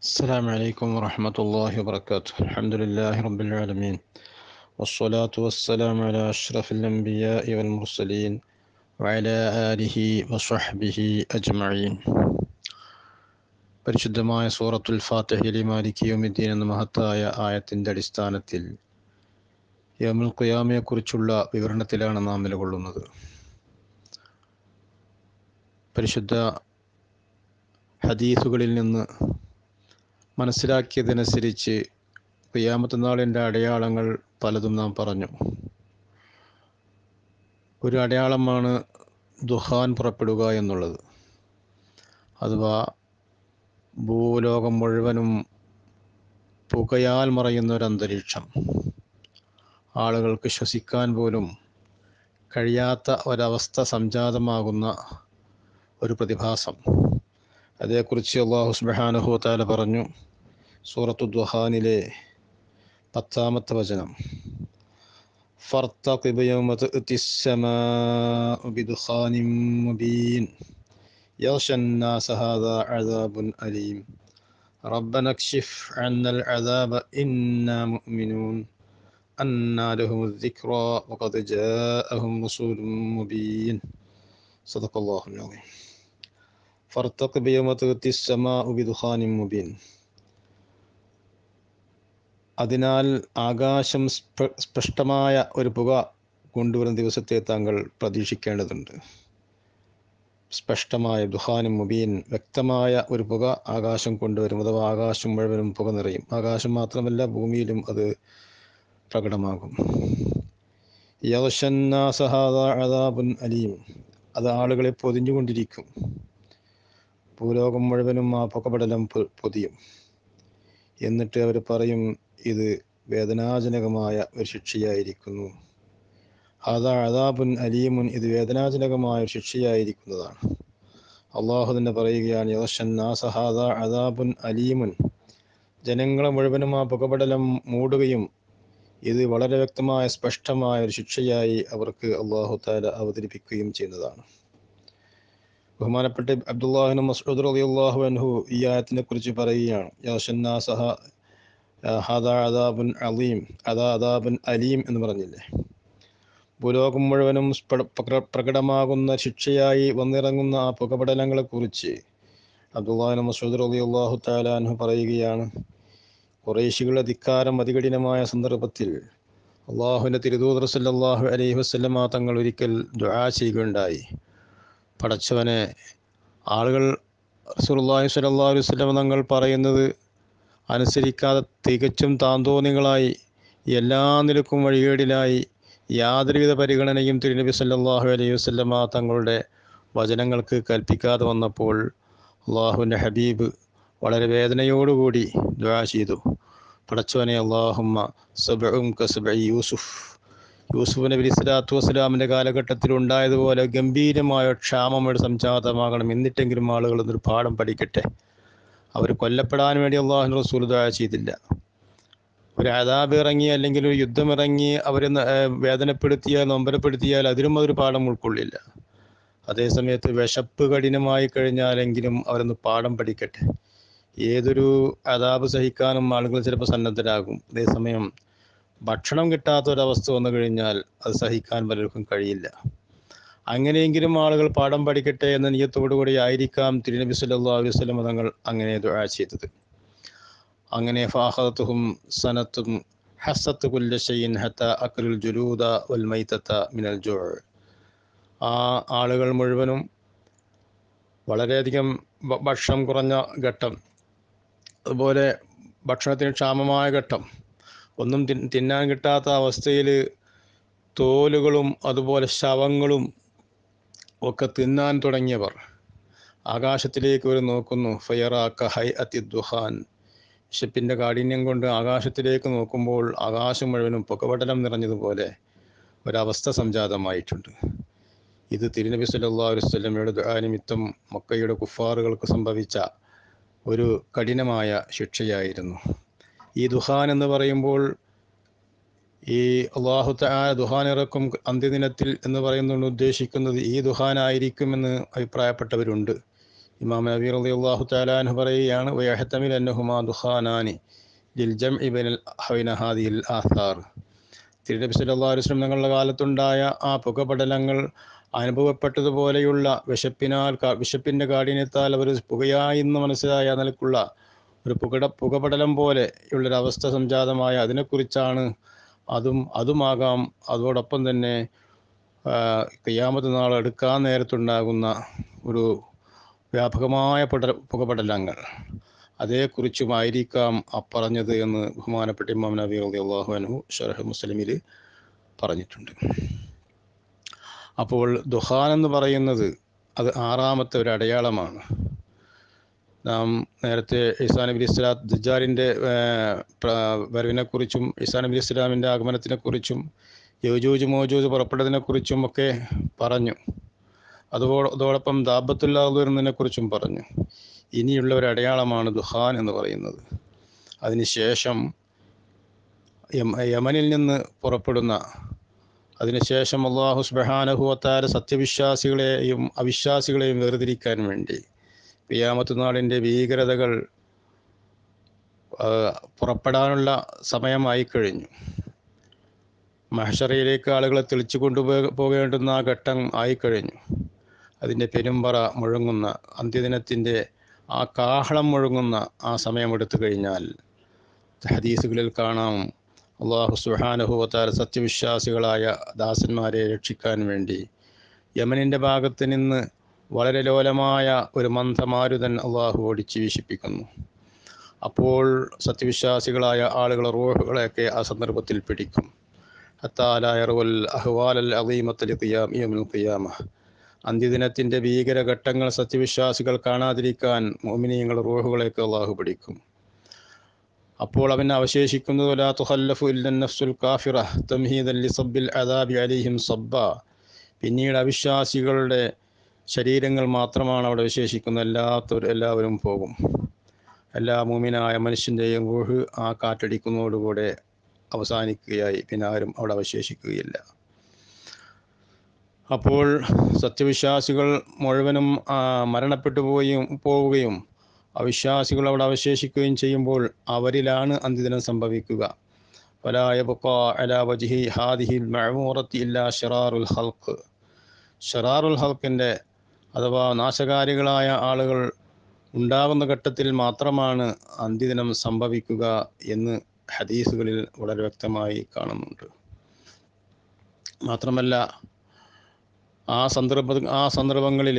السلام عليكم ورحمة الله وبركاته الحمد لله رب العالمين والصلاة والسلام على أشرف الأنبياء والمرسلين وعلى آله وصحبه أجمعين പരിശുദ്ധമായ സൂറത്തുൽ ഫാത്തിഹയിലെ മാലിക് യോമിദ്ദീൻ എന്ന മഹത്തായ ആയത്തിൻ്റെ അടിസ്ഥാനത്തിൽ യോമുൽ ഖിയാമയെക്കുറിച്ചുള്ള വിവരണത്തിലാണ് നാം നിലകൊള്ളുന്നത് പരിശുദ്ധ ഹദീസുകളിൽ നിന്ന് മനസ്സിലാക്കിയതനുസരിച്ച് ഖിയാമത്ത് നാളിൻ്റെ അടയാളങ്ങൾ പലതും നാം പറഞ്ഞു ഒരു അടയാളമാണ് ദുഹാൻ പുറപ്പെടുക എന്നുള്ളത് അഥവാ ഭൂലോകം മുഴുവനും പുകയാൽ മറയുന്ന ഒരു അന്തരീക്ഷം ആളുകൾക്ക് ശ്വസിക്കാൻ പോലും കഴിയാത്ത ഒരവസ്ഥ സംജാതമാകുന്ന ഒരു പ്രതിഭാസം അതേക്കുറിച്ച് അള്ളാഹു സുബ്ഹാനഹു താല പറഞ്ഞു സൂറത്തു ദുഹാനിലെ പത്താമത്തെ വചനം فارتقب يوم تأتي السماء بدخان مبين يغشى الناس هذا عذاب أليم ربنا اكشف عنا العذاب إنا مؤمنون أنى لهم الذكرى وقد جاءهم رسول مبين صدق الله العظيم فارتقب يوم تأتي السماء بدخان مبين അതിനാൽ ആകാശം സ്പ- സ്പഷ്ടമായ ഒരു പുക കൊണ്ടുവരുന്ന ദിവസത്തെ താങ്കൾ പ്രതീക്ഷിക്കേണ്ടതുണ്ട് സ്പഷ്ടമായ ദുഹാനും മുബീൻ വ്യക്തമായ ഒരു പുക ആകാശം കൊണ്ടുവരും അഥവാ ആകാശം മുഴുവനും പുക നിറയും ആകാശം മാത്രമല്ല ഭൂമിയിലും അത് പ്രകടമാകും യവശന്നാസ ഹാദാ അദാബുൻ അലീം അത് ആളുകളെ പൊതിഞ്ഞുകൊണ്ടിരിക്കും ഭൂലോകം മുഴുവനും ആ പുകപടലം പൊ- പൊതിയും എന്നിട്ട് അവർ പറയും ഇത് വേദനാജനകമായ ഒരു ശിക്ഷയായിരിക്കുന്നു അതാ അതാബുൻ അലീമുൻ ഇത് വേദനാജനകമായ ഒരു ശിക്ഷയായിരിക്കുന്നതാണ് അള്ളാഹു തന്നെ പറയുകയാണ് യവശന്നാസ ഹാദാ അദാബുൻ അലീമുൻ ജനങ്ങളെ മുഴുവനും ആ പുകപടലം മൂടുകയും ഇത് വളരെ വ്യക്തമായ സ്പഷ്ടമായ ഒരു ശിക്ഷയായി അവർക്ക് അള്ളാഹു താല അവതരിപ്പിക്കുകയും ചെയ്യുന്നതാണ് ബഹുമാനപ്പെട്ട അബ്ദുല്ലാഹിന് മസ്ഊദ് റളിയല്ലാഹു അൻഹു ഈ ആയത്തിനെ കുറിച്ച് പറയുകയാണ് യാഷന്നാസ ഹാദാ അദാബുൻ അലീം അദാ അദാബുൻ അലീം എന്ന് പറഞ്ഞില്ലേ ഭൂലോകം മുഴുവനും സ്പ- പ്രക- പ്രകടമാകുന്ന ശിക്ഷയായി വന്നിറങ്ങുന്ന ആ പുകപടലങ്ങളെ കുറിച്ച് അബ്ദുല്ലാഹിന് മസൂദ് റളിയല്ലാഹു തആല അൻഹു പറയുകയാണ് കുറേശികളുടെ ധിക്കാരം അതികഠിനമായ സന്ദർഭത്തിൽ അള്ളാഹുവിൻ്റെ തിരുദൂതർ സല്ലല്ലാഹു അലൈഹി വസല്ലമ തങ്ങൾ ഒരിക്കൽ ദുആ ചെയ്യുകയുണ്ടായി പടച്ചവനെ ആളുകൾ റസൂലുള്ളാഹി സ്വല്ലല്ലാഹു അലൈഹി വസല്ലം തങ്ങൾ പറയുന്നത് അനുസരിക്കാതെ തികച്ചും താന്തോന്നികളായി എല്ലാ നിലക്കും വഴികേടിലായി യാതൊരുവിധ പരിഗണനയും തിരുനബി സല്ലല്ലാഹു അലൈഹി വസല്ലമ തങ്ങളുടെ വചനങ്ങൾക്ക് കൽപ്പിക്കാതെ വന്നപ്പോൾ അള്ളാഹുവിൻ്റെ ഹബീബ് വളരെ വേദനയോടുകൂടി ദുആ ചെയ്തു പടച്ചവനെ അള്ളാഹുമ്മ സബഉം കസബഇ യൂസുഫ് യൂസുഫ് നബി സ്വലാത്തു വസ്സലാമിൻ്റെ കാലഘട്ടത്തിൽ ഉണ്ടായതുപോലെ ഗംഭീരമായ ക്ഷാമം ഇവിടെ സംജാതമാകണം എന്നിട്ടെങ്കിലും ആളുകൾ ഒരു പാഠം പഠിക്കട്ടെ അവർ കൊല്ലപ്പെടാൻ വേണ്ടി അള്ളാഹു റസൂൽ ദുആ ചെയ്തില്ല ഒരു അതാബ് ഇറങ്ങി അല്ലെങ്കിൽ ഒരു യുദ്ധം ഇറങ്ങി അവരെ ന- ഏർ വേദനപ്പെടുത്തിയാൽ നൊമ്പരപ്പെടുത്തിയാൽ അതിലും അതൊരു പാഠം ഉൾക്കൊള്ളില്ല അതേസമയത്ത് വിശപ്പ് കഠിനമായി കഴിഞ്ഞാലെങ്കിലും അവരൊന്ന് പാഠം പഠിക്കട്ടെ ഏതൊരു അതാബ് സഹിക്കാനും ആളുകൾ ചിലപ്പോൾ സന്നദ്ധരാകും അതേസമയം ഭക്ഷണം കിട്ടാത്ത ഒരവസ്ഥ വന്നു കഴിഞ്ഞാൽ അത് സഹിക്കാൻ പലർക്കും കഴിയില്ല അങ്ങനെയെങ്കിലും ആളുകൾ പാഠം പഠിക്കട്ടെ എന്ന നിയത്തോടു കൂടി ആയിരിക്കാം തിരുനബി സല്ലല്ലാഹു അലൈഹി വസല്ലം തങ്ങൾ അങ്ങനെ ദുആ ചെയ്തത് അങ്ങനെ ഫാഹത്തുഹും സനത്തും ഹസത്ത് കുല്ല ഷൈൻ ഹത്ത അക്ലുൽ ജുലൂദ വൽ മൈതത്ത മിനൽ ജുഅ ആ ആളുകൾ മുഴുവനും വളരെയധികം ഭ- ഭക്ഷണം കുറഞ്ഞ ഘട്ടം അതുപോലെ ഭക്ഷണത്തിന് ക്ഷാമമായ ഘട്ടം ഒന്നും തിൻ- തിന്നാൻ കിട്ടാത്ത അവസ്ഥയിൽ തോലുകളും അതുപോലെ ശവങ്ങളും ഒക്കെ തിന്നാൻ തുടങ്ങിയവർ ആകാശത്തിലേക്ക് ഒരു നോക്കുന്നു ഫയറാക്ക ഹൈ അതി ദുഹാൻ വിശപ്പിൻ്റെ കാഠിന്യം കൊണ്ട് ആകാശത്തിലേക്ക് നോക്കുമ്പോൾ ആകാശം മുഴുവനും പുകപടലം നിറഞ്ഞതുപോലെ ഒരവസ്ഥ സംജാതമായിട്ടുണ്ട് ഇത് തിരുനബി സല്ലല്ലാഹു അലൈഹി വസല്ലമയുടെ ദുആ നിമിത്തം മക്കയുടെ കുഫാറുകൾക്ക് സംഭവിച്ച ഒരു കഠിനമായ ശിക്ഷയായിരുന്നു ഈ ദുഹാൻ എന്ന് പറയുമ്പോൾ ഈ അള്ളാഹു തആല ദുഹാൻ ഇറക്കും അന്ത്യദിനത്തിൽ എന്ന് പറയുന്നതുകൊണ്ട് ഉദ്ദേശിക്കുന്നത് ഈ ദുഹാനായിരിക്കുമെന്ന് അഭിപ്രായപ്പെട്ടവരുണ്ട് ഇമാം നബി റളിയല്ലാഹു തആല അൻഹു പറയുകയാണ് വയഹ്തമിൽ അന്നഹുമാ ദുഖാനാനി ലിൽ ജംഇ ബൈനൽ ഹൈന ഹാദിഹിൽ ആഥാർ തിരുനബി സല്ലല്ലാഹു അലൈഹി വസല്ലം തങ്ങളുടെ കാലത്തുണ്ടായ ആ പുകപടലങ്ങൾ അനുഭവപ്പെട്ടതുപോലെയുള്ള വിശപ്പിനാൽ കാ- വിശപ്പിൻ്റെ കാഠിന്യത്താൽ അവർ പുകയായി എന്ന് മനസ്സിലായ നിലക്കുള്ള ഒരു പുകട പുകപടലം പോലെ ഉള്ളൊരവസ്ഥ സംജാതമായ അതിനെക്കുറിച്ചാണ് അതും അതുമാകാം അതോടൊപ്പം തന്നെ കയ്യാമത്ത് നാൾ എടുക്കാൻ നേരത്തുണ്ടാകുന്ന ഒരു വ്യാപകമായ പട പുകപടലങ്ങൾ അതേക്കുറിച്ചുമായിരിക്കാം അപ്പറഞ്ഞത് എന്ന് ബഹുമാനപ്പെട്ട ഇമാം നബി റളിയല്ലാഹു അൻഹു ഷറഹ് മുസ്ലിമിൽ പറഞ്ഞിട്ടുണ്ട് അപ്പോൾ ദുഹാൻ എന്ന് പറയുന്നത് അത് ആറാമത്തെ ഒരു അടയാളമാണ് നാം നേരത്തെ ഇസാ നബി ഇസ്ലാം ദജാലിൻ്റെ വരവിനെക്കുറിച്ചും ഇസാ നബി ഇസ്ലാമിൻ്റെ ആഗമനത്തിനെക്കുറിച്ചും യോജൂജ് മോജൂജ് പുറപ്പെട്ടതിനെക്കുറിച്ചും ഒക്കെ പറഞ്ഞു അതോ അതോടൊപ്പം ദാബത്തുല്ലാഹുവിനെ കുറിച്ചും പറഞ്ഞു ഇനിയുള്ള ഒരു അടയാളമാണ് ദുഹാൻ എന്ന് പറയുന്നത് അതിനുശേഷം യമ- യമനിൽ നിന്ന് പുറപ്പെടുന്ന അതിനുശേഷം അള്ളാഹു സുബഹാനഹുവത്താര സത്യവിശ്വാസികളെയും അവിശ്വാസികളെയും വേർതിരിക്കാൻ വേണ്ടി പിയാമത്ത് നാളിൻ്റെ ഭീകരതകൾ ആ, പുറപ്പെടാനുള്ള സമയമായി കഴിഞ്ഞു മഹഷറയിലേക്ക് ആളുകളെ തെളിച്ചു കൊണ്ടുപോ പോകേണ്ടുന്ന ആ ഘട്ടം ആയിക്കഴിഞ്ഞു അതിൻ്റെ പെരുമ്പറ മുഴങ്ങുന്ന അന്ത്യദിനത്തിൻ്റെ ആ കാഹളം മുഴങ്ങുന്ന ആ സമയമെടുത്തു കഴിഞ്ഞാൽ ഹദീസുകളിൽ കാണാം അള്ളാഹു സുഹാനുഭവത്താൽ സത്യവിശ്വാസികളായ ദാസന്മാരെ രക്ഷിക്കാൻ വേണ്ടി യമനിൻ്റെ ഭാഗത്ത് നിന്ന് വളരെ ലോലമായ ഒരു മന്ദമാരുതൻ അള്ളാഹു ഓടിച്ച് വീശിപ്പിക്കുന്നു അപ്പോൾ സത്യവിശ്വാസികളായ ആളുകളെ റോഹുകളെയൊക്കെ ആ സന്ദർഭത്തിൽ പിടിക്കും ഹത്താലായറുവൽ അഹ്വാലൽ അലീമത്തൽ ഖിയാം യൗമുൽ ഖിയാമ അന്ത്യദിനത്തിൻ്റെ ഭീകരഘട്ടങ്ങൾ സത്യവിശ്വാസികൾ കാണാതിരിക്കാൻ മോമിനിയങ്ങൾ റൂഹുകളേക്ക് അള്ളാഹു പിടിക്കും അപ്പോൾ അവൻ അവശേഷിക്കുന്നത് ലാ തുഖല്ലഫു ഇല്ലൻ നഫ്സുൽ കാഫിറ തംഹീദൻ ലിസബ്ബിൽ അദാബി അലൈഹിം സബ്ബ പിന്നീട് അവിശ്വാസികളുടെ ശരീരങ്ങൾ മാത്രമാണ് അവിടെ വിശേഷിക്കുന്നത് എല്ലാത്തവരും എല്ലാവരും പോകും എല്ലാ മൂമിനായ മനുഷ്യൻ്റെയും റൂഹ് ആ കാറ്റടിക്കുന്നതോടുകൂടെ അവസാനിക്കുകയായി പിന്നെ ആരും അവിടെ അവശേഷിക്കുകയില്ല അപ്പോൾ സത്യവിശ്വാസികൾ മുഴുവനും ആ, മരണപ്പെട്ടു പോയും പോവുകയും അവിശ്വാസികൾ അവിടെ അവശേഷിക്കുകയും ചെയ്യുമ്പോൾ അവരിലാണ് അന്ത്യദിനം സംഭവിക്കുക ولا يبقى على وجه هذه المعمورة إلا شرار الخلق ഷറാറുൽ ഹൽക്കിൻ്റെ അഥവാ നാശകാരികളായ ആളുകൾ ഉണ്ടാകുന്ന ഘട്ടത്തിൽ മാത്രമാണ് അന്ത്യദിനം സംഭവിക്കുക എന്ന് ഹദീസുകളിൽ വളരെ വ്യക്തമായി കാണുന്നുണ്ട് മാത്രമല്ല ആ സന്ദർഭ ആ സന്ദർഭങ്ങളിൽ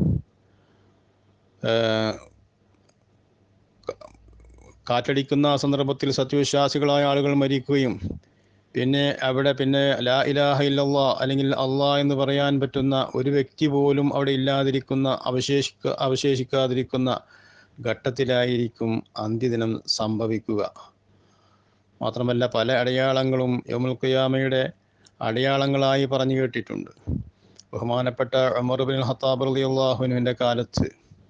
കാറ്റടിക്കുന്ന ആ സന്ദർഭത്തിൽ സത്യവിശ്വാസികളായ ആളുകൾ മരിക്കുകയും പിന്നെ അവിടെ പിന്നെ ലാ ഇലാഹ ഇല്ലല്ലാ അല്ലെങ്കിൽ അള്ളാ എന്ന് പറയാൻ പറ്റുന്ന ഒരു വ്യക്തി പോലും അവിടെ ഇല്ലാതിരിക്കുന്ന അവശേഷിക്ക അവശേഷിക്കാതിരിക്കുന്ന ഘട്ടത്തിലായിരിക്കും അന്ത്യദിനം സംഭവിക്കുക മാത്രമല്ല പല അടയാളങ്ങളും യമുൽ ഖിയാമയുടെ അടയാളങ്ങളായി പറഞ്ഞു കേട്ടിട്ടുണ്ട് ബഹുമാനപ്പെട്ട ഉമർ ബിൻ ഹത്താബ് റളിയല്ലാഹുവിൻ്റെ കാലത്ത്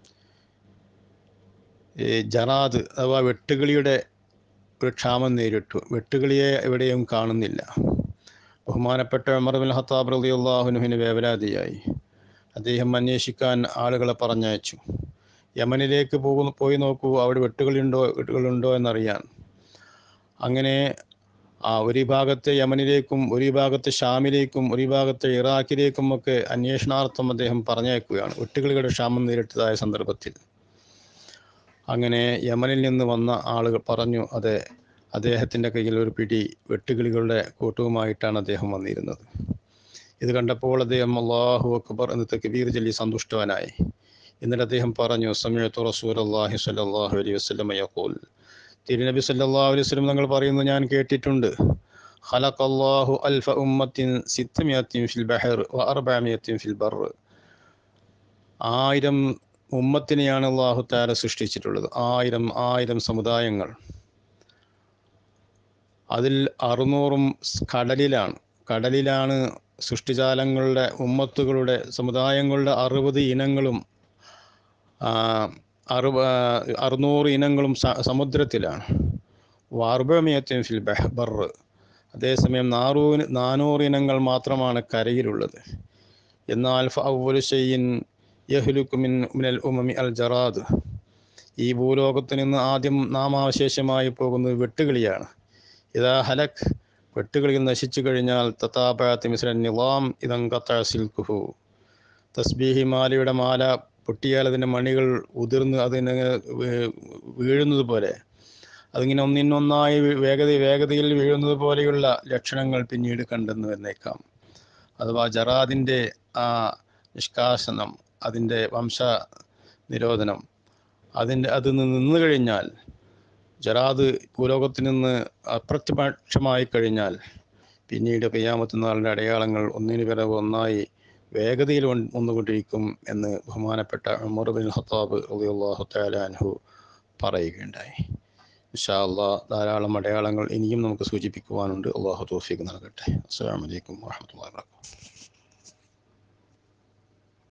ഈ ജറാദ് അഥവാ വെട്ടുകിളിയുടെ ഒരു ക്ഷാമം നേരിട്ടു വെട്ടുകിളിയെ എവിടെയും കാണുന്നില്ല ബഹുമാനപ്പെട്ട ഉമർ ബിൻ ഹത്താബ് റളിയല്ലാഹുവിന് വേവലാതിയായി അദ്ദേഹം അന്വേഷിക്കാൻ ആളുകളെ പറഞ്ഞയച്ചു യമനിലേക്ക് പോകുന്നു പോയി നോക്കൂ അവിടെ വെട്ടുകളുണ്ടോ വെട്ടുകളുണ്ടോ എന്നറിയാൻ അങ്ങനെ ആ ഒരു ഭാഗത്തെ യമനിലേക്കും ഒരു ഭാഗത്തെ ഷാമിലേക്കും ഒരു ഭാഗത്തെ ഇറാഖിലേക്കും ഒക്കെ അന്വേഷണാർത്ഥം അദ്ദേഹം പറഞ്ഞയക്കുകയാണ് വെട്ടുകിളികളുടെ ക്ഷാമം നേരിട്ടതായ സന്ദർഭത്തിൽ അങ്ങനെ യമനിൽ നിന്ന് വന്ന ആളുകൾ പറഞ്ഞു അതെ അദ്ദേഹത്തിൻ്റെ കയ്യിൽ ഒരു പിടി വെട്ടുകിളികളുടെ കൂട്ടവുമായിട്ടാണ് അദ്ദേഹം വന്നിരുന്നത് ഇത് കണ്ടപ്പോൾ അദ്ദേഹം അള്ളാഹു അക്ബർ എന്ന് തക്ബീർ ചൊല്ലി സന്തുഷ്ടവനായി എന്നിട്ട് അദ്ദേഹം പറഞ്ഞു സമയത്തു റസൂൽ അള്ളാഹി സല്ലാഹു അലൈഹി വസ്ലം യഖൂൽ തിരുനബി സല്ലല്ലാഹു അലൈഹി വസല്ലം തങ്ങൾ പറയുന്നത് ഞാൻ കേട്ടിട്ടുണ്ട് خلق الله ألف أمة ستمائة في البحر وأربعمائة في البر ആയിരം ഉമ്മത്തിനെയാണ് അള്ളാഹു താര സൃഷ്ടിച്ചിട്ടുള്ളത് ആയിരം ആയിരം സമുദായങ്ങൾ അതിൽ അറുന്നൂറും കടലിലാണ് കടലിലാണ് സൃഷ്ടിജാലങ്ങളുടെ ഉമ്മത്തുകളുടെ സമുദായങ്ങളുടെ അറുപത് ഇനങ്ങളും അറു അറുന്നൂറ് ഇനങ്ങളും സമുദ്രത്തിലാണ് വാർബമിയത്തിൻ ഫിൽ ബർ അതേസമയം നാറൂന് നാനൂറ് ഇനങ്ങൾ മാത്രമാണ് കരയിലുള്ളത് എന്നാൽ ഫൗലുഷയിൻ യഹ്ലുക്കു മിൻ മിനൽ ഉമമി അൽ ജറാദ് ഈ ഭൂലോകത്ത് നിന്ന് ആദ്യം നാമാവശേഷമായി പോകുന്നത് വെട്ടുകിളിയാണ് ഇതാ ഹലക് വെട്ടുകിളികൾ നശിച്ചു കഴിഞ്ഞാൽ തത്താപഴത്തി മിസ്രൻ നിലാം ഇതം കത്ത സിൽക്കുഹു തസ്ബീഹി മാലയുടെ മാല പൊട്ടിയാൽ അതിൻ്റെ മണികൾ ഉതിർന്ന് അതിന് വീ- വീഴുന്നത് പോലെ അതിങ്ങനെ ഒന്നിനൊന്നായി വേഗത വേഗതയിൽ വീഴുന്നത് പോലെയുള്ള ലക്ഷണങ്ങൾ പിന്നീട് കണ്ടെന്ന് വന്നേക്കാം അഥവാ ജറാദിൻ്റെ ആ നിഷ്കാസനം അതിൻ്റെ വംശ നിരോധനം അതിൻ്റെ അത് നിന്ന് കഴിഞ്ഞാൽ ജറാദ് ഭൂലോകത്തിൽ നിന്ന് അപ്രത്യക്ഷമായി കഴിഞ്ഞാൽ പിന്നീട് കയ്യാമത്ത് നാളിൻ്റെ അടയാളങ്ങൾ ഒന്നിനു പിറകെ ഒന്നായി വേഗതയിൽ വന്ന് വന്നുകൊണ്ടിരിക്കും എന്ന് ബഹുമാനപ്പെട്ട ഉമർ ബിൻ ഖത്താബ് റളിയല്ലാഹു തആല അൻഹു പറയുകയുണ്ടായി ഇൻഷാ അള്ളാഹ് ധാരാളം അടയാളങ്ങൾ ഇനിയും നമുക്ക് സൂചിപ്പിക്കുവാനുണ്ട് അള്ളാഹു തോഫിക്ക് നൽകട്ടെ അസ്സലാമു അലൈക്കും വാഹമത്തുള്ളാഹി വബറകാതുഹു